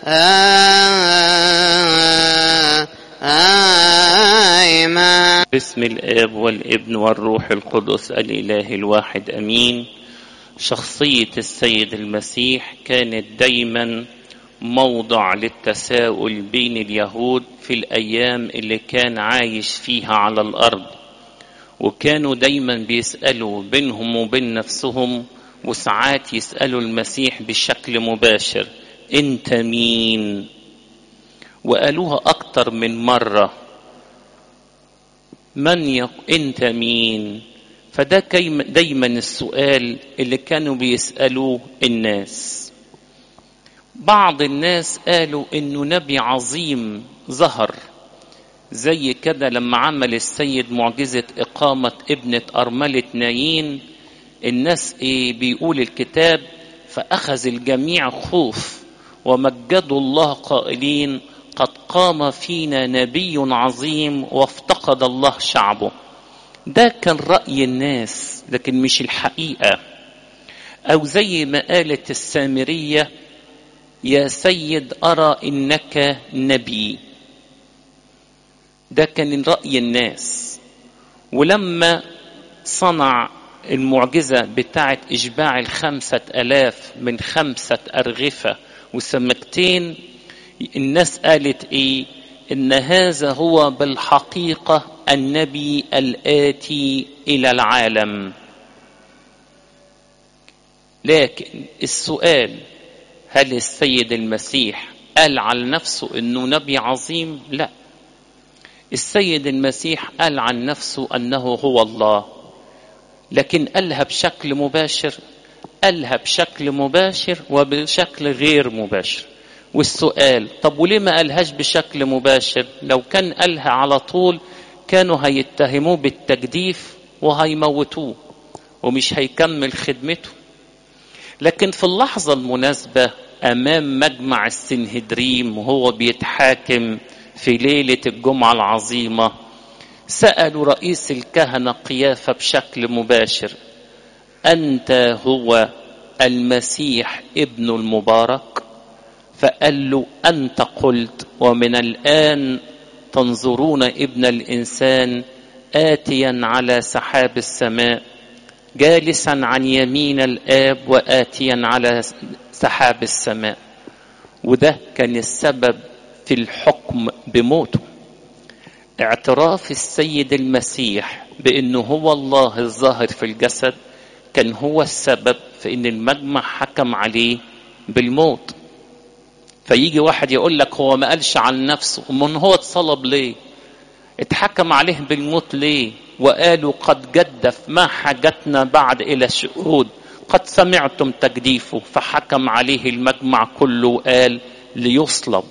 آمين باسم الآب والابن والروح القدس الإله الواحد أمين شخصية السيد المسيح كانت دايما موضع للتساؤل بين اليهود في الأيام اللي كان عايش فيها على الأرض وكانوا دايما بيسألوا بينهم وبين نفسهم وساعات يسألوا المسيح بشكل مباشر انت مين وقالوها أكتر من مرة من يق... انت مين فده كيم... دايما السؤال اللي كانوا بيسألوه الناس بعض الناس قالوا انه نبي عظيم ظهر زي كده لما عمل السيد معجزة إقامة ابنة أرملة نايين الناس إيه بيقول الكتاب فأخذ الجميع خوف ومجدوا الله قائلين قد قام فينا نبي عظيم وافتقد الله شعبه ده كان رأي الناس لكن مش الحقيقة أو زي ما قالت السامرية يا سيد أرى إنك نبي ده كان رأي الناس ولما صنع المعجزة بتاعة إشباع الخمسة ألاف من خمسة أرغفة وسمكتين الناس قالت إيه إن هذا هو بالحقيقة النبي الآتي إلى العالم لكن السؤال هل السيد المسيح قال على نفسه انه نبي عظيم لا السيد المسيح قال عن نفسه انه هو الله لكن قالها بشكل مباشر قالها بشكل مباشر وبشكل غير مباشر والسؤال طب وليه ما قالهاش بشكل مباشر لو كان قالها على طول كانوا هيتهموه بالتجديف وهيموتوه ومش هيكمل خدمته لكن في اللحظة المناسبة أمام مجمع السنهدريم وهو بيتحاكم في ليلة الجمعة العظيمة سألوا رئيس الكهنة قيافة بشكل مباشر أنت هو المسيح ابن المبارك فقال له أنت قلت ومن الآن تنظرون ابن الإنسان آتيا على سحاب السماء جالسا عن يمين الآب وآتيا على سحاب السماء وده كان السبب في الحكم بموته اعتراف السيد المسيح بأنه هو الله الظاهر في الجسد كان هو السبب في أن المجمع حكم عليه بالموت فيجي واحد يقول لك هو ما قالش عن نفسه من هو اتصلب ليه اتحكم عليه بالموت ليه وقالوا قد جدف ما حاجتنا بعد إلى الشهود قد سمعتم تجديفه فحكم عليه المجمع كله وقال ليصلب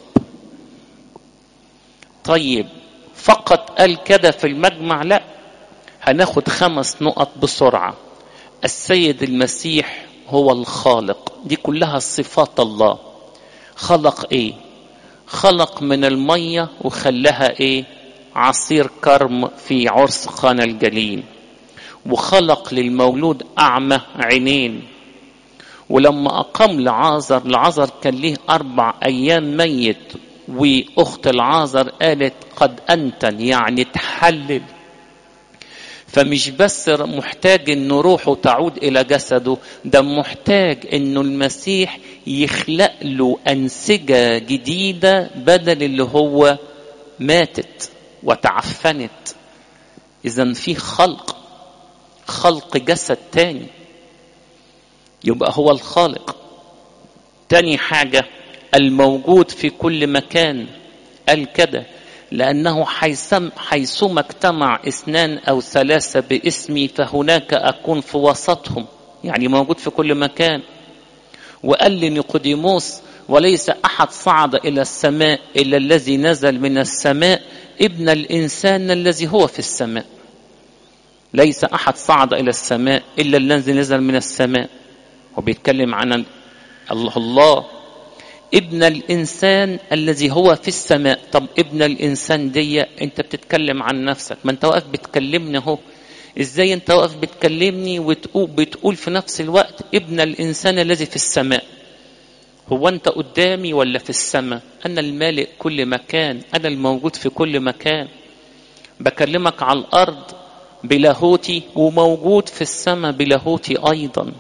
طيب فقط قال كده في المجمع لا هناخد خمس نقط بسرعة السيد المسيح هو الخالق دي كلها صفات الله خلق ايه خلق من المية وخلاها ايه عصير كرم في عرس قانا الجليل وخلق للمولود أعمى عينين ولما أقام لعازر لعازر كان ليه أربع أيام ميت وأخت العازر قالت قد أنتن يعني تحلل فمش بس محتاج انه روحه تعود الى جسده ده محتاج انه المسيح يخلق له انسجه جديده بدل اللي هو ماتت وتعفنت اذا في خلق خلق جسد تاني يبقى هو الخالق تاني حاجه الموجود في كل مكان قال كده لأنه حيثم حيثما اجتمع اثنان أو ثلاثة باسمي فهناك أكون في وسطهم يعني موجود في كل مكان وقال لنيقوديموس وليس أحد صعد إلى السماء إلا الذي نزل من السماء ابن الإنسان الذي هو في السماء ليس أحد صعد إلى السماء إلا الذي نزل من السماء وبيتكلم عن الله الله ابن الانسان الذي هو في السماء طب ابن الانسان دي انت بتتكلم عن نفسك ما انت واقف بتكلمني اهو ازاي انت واقف بتكلمني وتقول بتقول في نفس الوقت ابن الانسان الذي في السماء هو أنت قدامي ولا في السماء أنا المالئ كل مكان أنا الموجود في كل مكان بكلمك على الأرض بلاهوتي وموجود في السماء بلاهوتي أيضا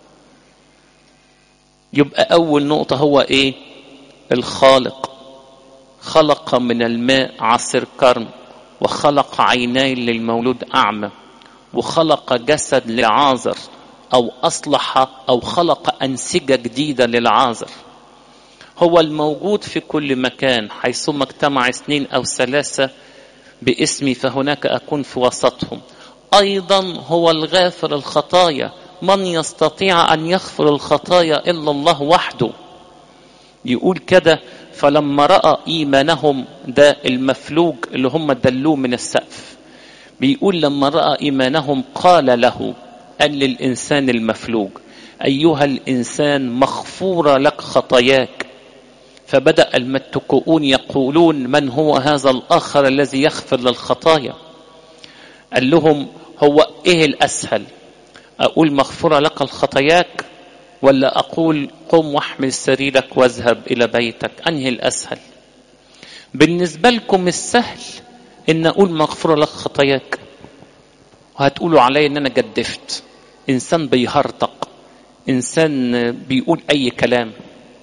يبقى أول نقطة هو إيه الخالق خلق من الماء عصير كرم وخلق عينين للمولود أعمى وخلق جسد لعازر أو أصلح أو خلق أنسجة جديدة للعازر هو الموجود في كل مكان حيثما اجتمع اثنين أو ثلاثة باسمي فهناك أكون في وسطهم أيضا هو الغافر الخطايا من يستطيع أن يغفر الخطايا إلا الله وحده يقول كده فلما رأى إيمانهم ده المفلوج اللي هم دلوه من السقف بيقول لما رأى إيمانهم قال له قال للإنسان المفلوج أيها الإنسان مغفورة لك خطاياك فبدأ المتكؤون يقولون من هو هذا الآخر الذي يغفر للخطايا قال لهم هو إيه الأسهل أقول مغفورة لك الخطاياك ولا أقول قم واحمل سريرك واذهب إلى بيتك أنهي الأسهل بالنسبة لكم السهل إن أقول مغفورة لك خطاياك وهتقولوا علي إن أنا جدفت إنسان بيهرطق إنسان بيقول أي كلام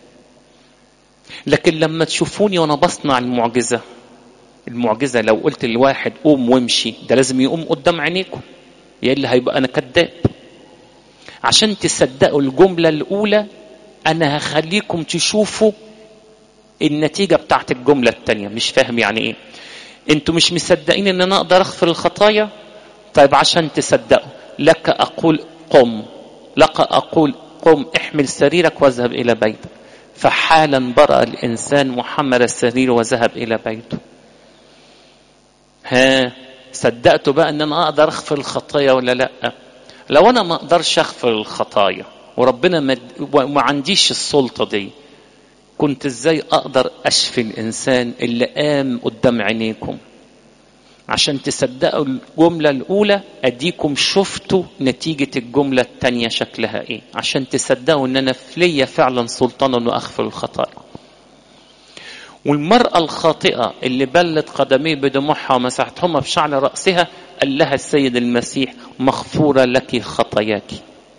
لكن لما تشوفوني وأنا بصنع المعجزة المعجزة لو قلت لواحد قوم وامشي ده لازم يقوم قدام عينيكم يا اللي هيبقى أنا كذاب عشان تصدقوا الجملة الأولى أنا هخليكم تشوفوا النتيجة بتاعت الجملة التانية مش فاهم يعني إيه أنتوا مش مصدقين إن أنا أقدر أغفر الخطايا طيب عشان تصدقوا لك أقول قم لك أقول قم احمل سريرك واذهب إلى بيتك فحالا برأ الإنسان وحمل السرير وذهب إلى بيته ها صدقتوا بقى ان انا اقدر اغفر الخطايا ولا لا لو انا ما اقدرش اغفر الخطايا وربنا ما, ما عنديش السلطه دي كنت ازاي اقدر اشفي الانسان اللي قام قدام عينيكم عشان تصدقوا الجملة الأولى أديكم شفتوا نتيجة الجملة التانية شكلها إيه عشان تصدقوا إن أنا ليا فعلا سلطان إنه أغفر الخطايا والمرأة الخاطئة اللي بلت قدميه بدموعها ومسحتهما بشعر رأسها قال لها السيد المسيح مغفورة لك خطاياك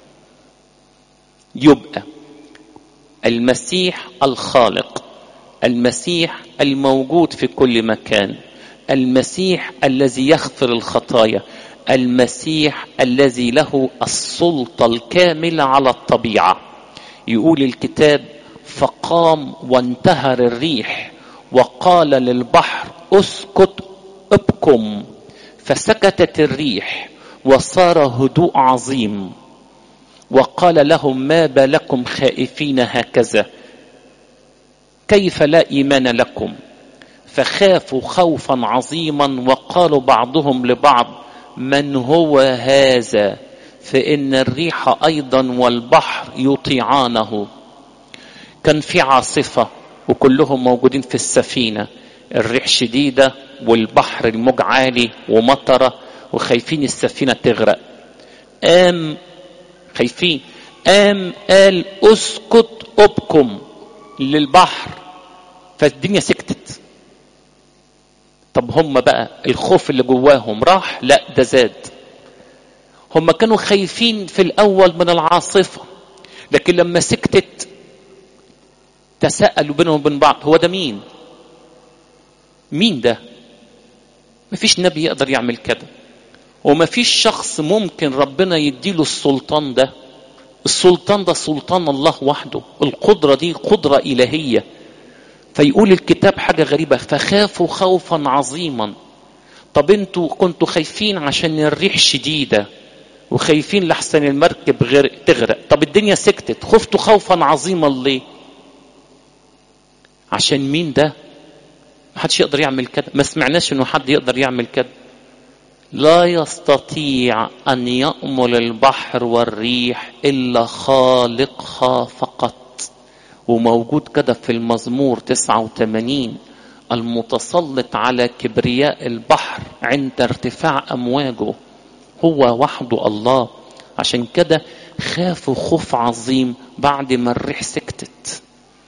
يبقى المسيح الخالق المسيح الموجود في كل مكان المسيح الذي يغفر الخطايا المسيح الذي له السلطة الكاملة على الطبيعة يقول الكتاب فقام وانتهر الريح وقال للبحر اسكت ابكم فسكتت الريح وصار هدوء عظيم وقال لهم ما بالكم خائفين هكذا كيف لا ايمان لكم فخافوا خوفا عظيما وقالوا بعضهم لبعض من هو هذا فان الريح ايضا والبحر يطيعانه كان في عاصفه وكلهم موجودين في السفينه الريح شديده والبحر الموج عالي ومطره وخايفين السفينه تغرق قام خايفين قام قال اسكت ابكم للبحر فالدنيا سكتت طب هم بقى الخوف اللي جواهم راح لا ده زاد هم كانوا خايفين في الاول من العاصفه لكن لما سكتت تساءلوا بينهم وبين بعض هو ده مين مين ده مفيش نبي يقدر يعمل كده ومفيش شخص ممكن ربنا يديله السلطان ده السلطان ده سلطان الله وحده القدرة دي قدرة إلهية فيقول الكتاب حاجة غريبة فخافوا خوفا عظيما طب انتوا كنتوا خايفين عشان الريح شديدة وخايفين لحسن المركب غير تغرق طب الدنيا سكتت خفتوا خوفا عظيما ليه عشان مين ده محدش يقدر يعمل كده ما سمعناش انه حد يقدر يعمل كده لا يستطيع ان يأمل البحر والريح الا خالقها فقط وموجود كده في المزمور 89 المتسلط على كبرياء البحر عند ارتفاع امواجه هو وحده الله عشان كده خافوا خوف عظيم بعد ما الريح سكتت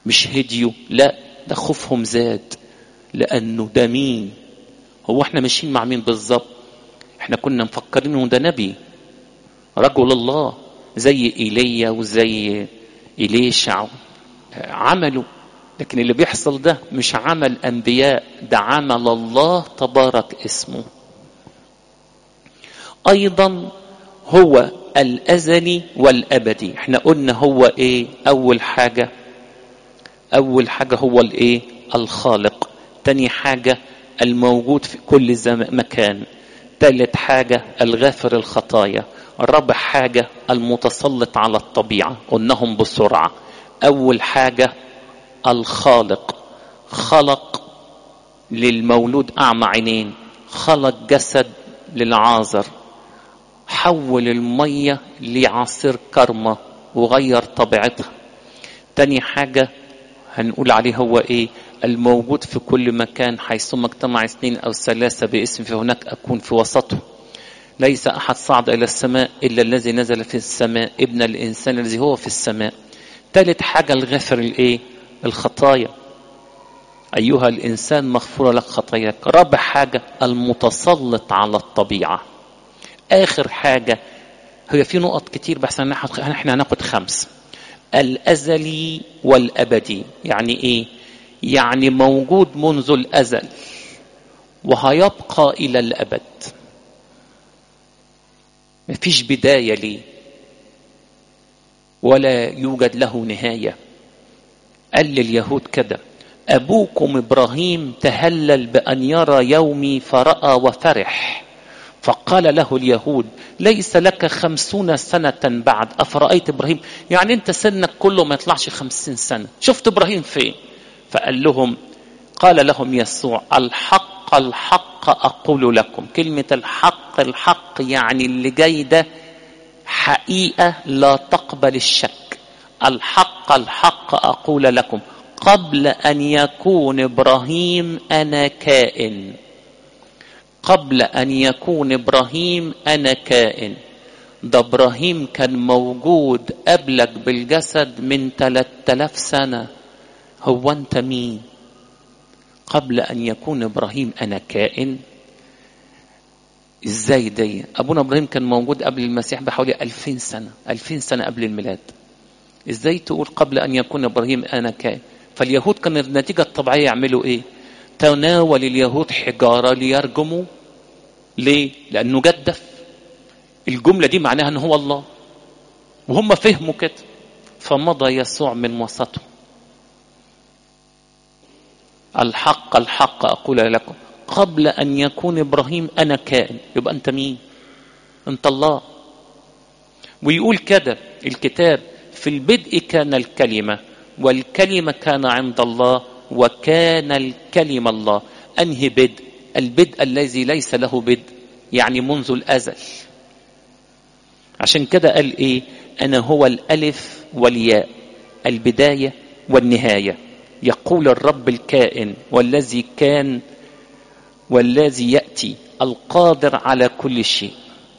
مش هديوا لا ده خوفهم زاد لانه ده مين هو احنا ماشيين مع مين بالظبط احنا كنا مفكرين انه ده نبي رجل الله زي ايليا وزي إليشع عملوا لكن اللي بيحصل ده مش عمل أنبياء ده عمل الله تبارك اسمه أيضا هو الأزلي والأبدي احنا قلنا هو ايه أول حاجة أول حاجة هو الايه الخالق تاني حاجة الموجود في كل زمان مكان تالت حاجة الغافر الخطايا رابع حاجة المتسلط على الطبيعة قلناهم بسرعة أول حاجة الخالق خلق للمولود أعمى عينين خلق جسد للعازر حول المية لعصير كرمة وغير طبيعتها تاني حاجة هنقول عليه هو ايه الموجود في كل مكان حيثما اجتمع اثنين او ثلاثة باسم فهناك اكون في وسطه ليس احد صعد الى السماء الا الذي نزل في السماء ابن الانسان الذي هو في السماء ثالث حاجة الغفر الايه الخطايا ايها الانسان مغفورة لك خطاياك رابع حاجة المتسلط على الطبيعة اخر حاجة هي في نقط كتير بس احنا هناخد خمس الازلي والابدي يعني ايه يعني موجود منذ الازل وهيبقى الى الابد مفيش بدايه ليه ولا يوجد له نهايه قال لليهود كده ابوكم ابراهيم تهلل بان يرى يومي فراى وفرح فقال له اليهود ليس لك خمسون سنة بعد أفرأيت إبراهيم يعني أنت سنك كله ما يطلعش خمسين سنة شفت إبراهيم فين فقال لهم قال لهم يسوع الحق الحق أقول لكم كلمة الحق الحق يعني اللي جاي ده حقيقة لا تقبل الشك الحق الحق أقول لكم قبل أن يكون إبراهيم أنا كائن قبل أن يكون إبراهيم أنا كائن ده إبراهيم كان موجود قبلك بالجسد من 3000 سنة هو أنت مين قبل أن يكون إبراهيم أنا كائن إزاي دي أبونا إبراهيم كان موجود قبل المسيح بحوالي 2000 سنة 2000 سنة قبل الميلاد إزاي تقول قبل أن يكون إبراهيم أنا كائن فاليهود كان النتيجة الطبيعية يعملوا إيه تناول اليهود حجارة ليرجموا ليه؟ لأنه جدف الجملة دي معناها أنه هو الله وهم فهموا كده فمضى يسوع من وسطهم الحق الحق أقول لكم قبل أن يكون إبراهيم أنا كائن يبقى أنت مين أنت الله ويقول كده الكتاب في البدء كان الكلمة والكلمة كان عند الله وكان الكلمة الله أنهي بدء البدء الذي ليس له بدء يعني منذ الأزل عشان كده قال إيه أنا هو الألف والياء البداية والنهاية يقول الرب الكائن والذي كان والذي يأتي القادر على كل شيء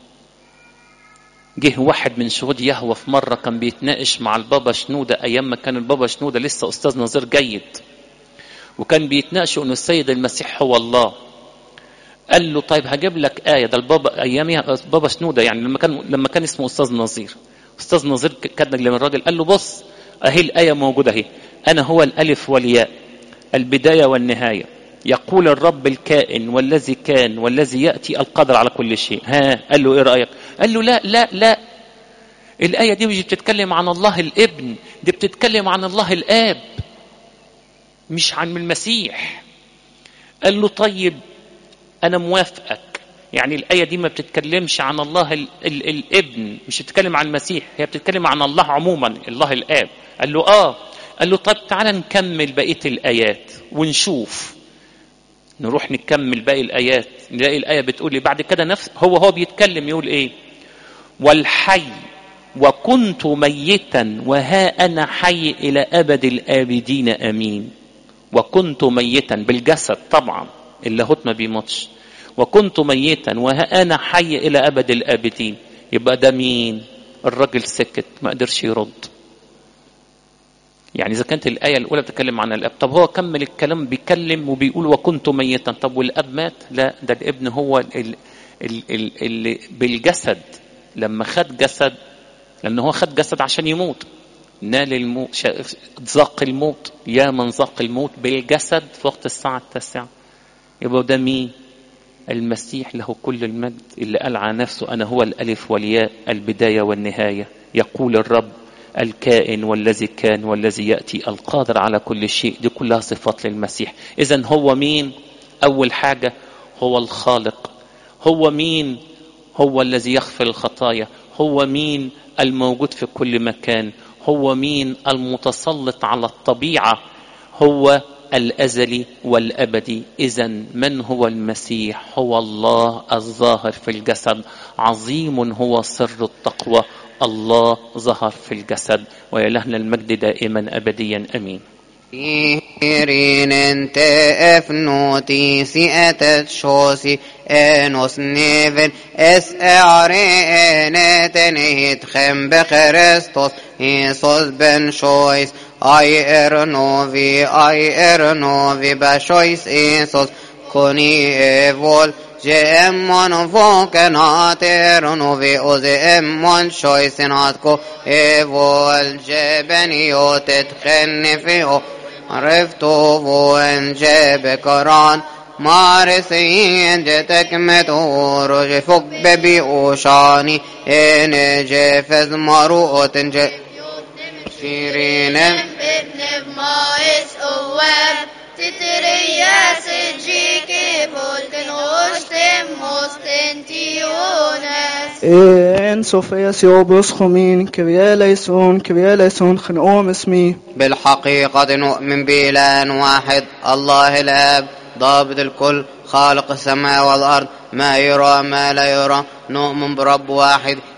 جه واحد من شهود يهوى في مرة كان بيتناقش مع البابا شنودة أيام ما كان البابا شنودة لسه أستاذ نظير جيد وكان بيتناقشوا أنه السيد المسيح هو الله قال له طيب هجيب لك آية ده البابا أيامها بابا شنودة يعني لما كان لما كان اسمه أستاذ نظير أستاذ نظير كان للراجل قال له بص أهي الآية موجودة أهي أنا هو الألف والياء البداية والنهاية يقول الرب الكائن والذي كان والذي يأتي القدر على كل شيء ها قال له إيه رأيك قال له لا لا لا الآية دي مش بتتكلم عن الله الابن دي بتتكلم عن الله الآب مش عن المسيح قال له طيب أنا موافقك يعني الآية دي ما بتتكلمش عن الله ال ال الابن مش بتتكلم عن المسيح هي بتتكلم عن الله عموما الله الآب قال له آه قال له طب تعالى نكمل بقية الآيات ونشوف نروح نكمل باقي الآيات نلاقي الآية بتقول لي بعد كده نفس هو هو بيتكلم يقول إيه والحي وكنت ميتا وها أنا حي إلى أبد الآبدين أمين وكنت ميتا بالجسد طبعا اللاهوت ما بيموتش وكنت ميتا وها أنا حي إلى أبد الآبدين يبقى ده مين الراجل سكت ما قدرش يرد يعني إذا كانت الآية الأولى بتتكلم عن الأب طب هو كمل الكلام بيكلم وبيقول وكنت ميتا طب والأب مات لا ده الابن هو اللي بالجسد لما خد جسد لأن هو خد جسد عشان يموت نال الموت ذاق الموت يا من ذاق الموت بالجسد في وقت الساعة التاسعة يبقى ده مين المسيح له كل المجد اللي قال عن نفسه أنا هو الألف والياء البداية والنهاية يقول الرب الكائن والذي كان والذي يأتي القادر على كل شيء دي كلها صفات للمسيح إذا هو مين أول حاجة هو الخالق هو مين هو الذي يغفر الخطايا هو مين الموجود في كل مكان هو مين المتسلط على الطبيعة هو الأزلي والأبدي إذا من هو المسيح هو الله الظاهر في الجسد عظيم هو سر التقوى الله ظهر في الجسد ويلهنا المجد دائما أبديا أمين Irin inte efnoti si etet shosi enos neven es ارينت نهيت خم بخريستوس إيسوس بن شويس اي ارنوفي اي ارنوفي بشويس إيسوس كوني ايفول جمون فوقنات ارنوفي اوزي امون شويسنات كو ايفول جبنيوت تخني فيو عرفتو وان جاب كران مارسين جتك متور فوق ببي اوشاني ان جفز مروت جي شيرين ابن بمايس اواب تترياس جيكي فولتن وشتم مستنتيونس إن صوفيا سيوبس خمين كبيا ليسون كبيا ليسون خنقوم اسمي بالحقيقة نؤمن بإله واحد الله الآب ضابط الكل خالق السماء والأرض ما يرى ما لا يرى نؤمن برب واحد